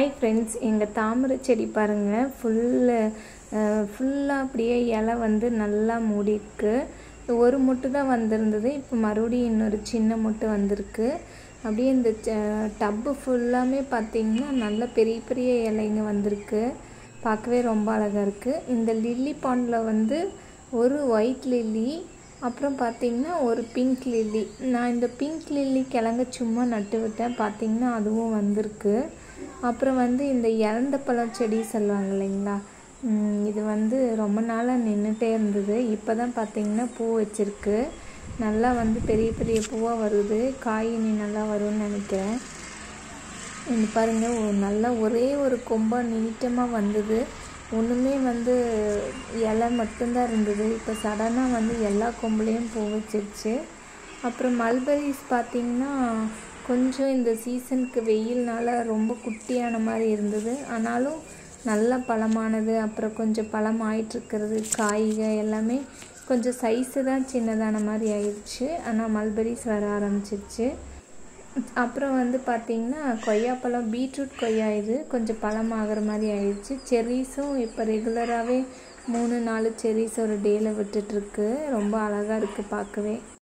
hi friends எங்கள் தாமரை செடி பாருங்கள் ஃபுல்லு ஃபுல்லாக அப்படியே இலை வந்து நல்லா மூடிருக்கு ஒரு மொட்டு தான் வந்திருந்தது இப்போ மறுபடியும் இன்னொரு சின்ன மொட்டு வந்திருக்கு அப்படியே இந்த டப்பு ஃபுல்லாமே பார்த்திங்கன்னா நல்ல பெரிய பெரிய இலைங்க வந்திருக்கு பார்க்கவே ரொம்ப அழகாக இருக்குது இந்த லில்லி பாண்டில் வந்து ஒரு ஒயிட் லில்லி அப்புறம் பார்த்திங்கன்னா ஒரு பிங்க் லில்லி நான் இந்த பிங்க் லில்லி கிழங்க சும்மா நட்டு விட்டேன் பார்த்திங்கன்னா அதுவும் வந்திருக்கு அப்புறம் வந்து இந்த இறந்த பழம் செடி சொல்லுவாங்க இல்லைங்களா இது வந்து ரொம்ப நாளாக நின்றுட்டே இருந்தது இப்போ தான் பார்த்திங்கன்னா பூ வச்சுருக்கு நல்லா வந்து பெரிய பெரிய பூவாக வருது காய் இனி நல்லா வரும்னு நினைக்கிறேன் இது பாருங்கள் நல்லா ஒரே ஒரு கொம்பாக நீட்டமாக வந்தது ஒன்றுமே வந்து இலை மட்டும்தான் இருந்தது இப்போ சடனாக வந்து எல்லா கொம்புலேயும் பூ வச்சிருச்சு அப்புறம் மல்பரிஸ் பார்த்திங்கன்னா கொஞ்சம் இந்த சீசனுக்கு வெயில்னால ரொம்ப குட்டியான மாதிரி இருந்தது ஆனாலும் நல்ல பழமானது அப்புறம் கொஞ்சம் பழம் ஆயிட்டுருக்கிறது காய்க எல்லாமே கொஞ்சம் சைஸு தான் சின்னதான மாதிரி ஆயிடுச்சு ஆனால் மல்பரிஸ் வர ஆரம்பிச்சிருச்சு அப்புறம் வந்து பார்த்திங்கன்னா கொய்யாப்பழம் பீட்ரூட் கொய்யா இது கொஞ்சம் பழம் ஆகிற மாதிரி ஆயிடுச்சு செர்ரீஸும் இப்போ ரெகுலராகவே மூணு நாலு செர்ரீஸ் ஒரு டேயில் விட்டுட்ருக்கு ரொம்ப அழகாக இருக்குது பார்க்கவே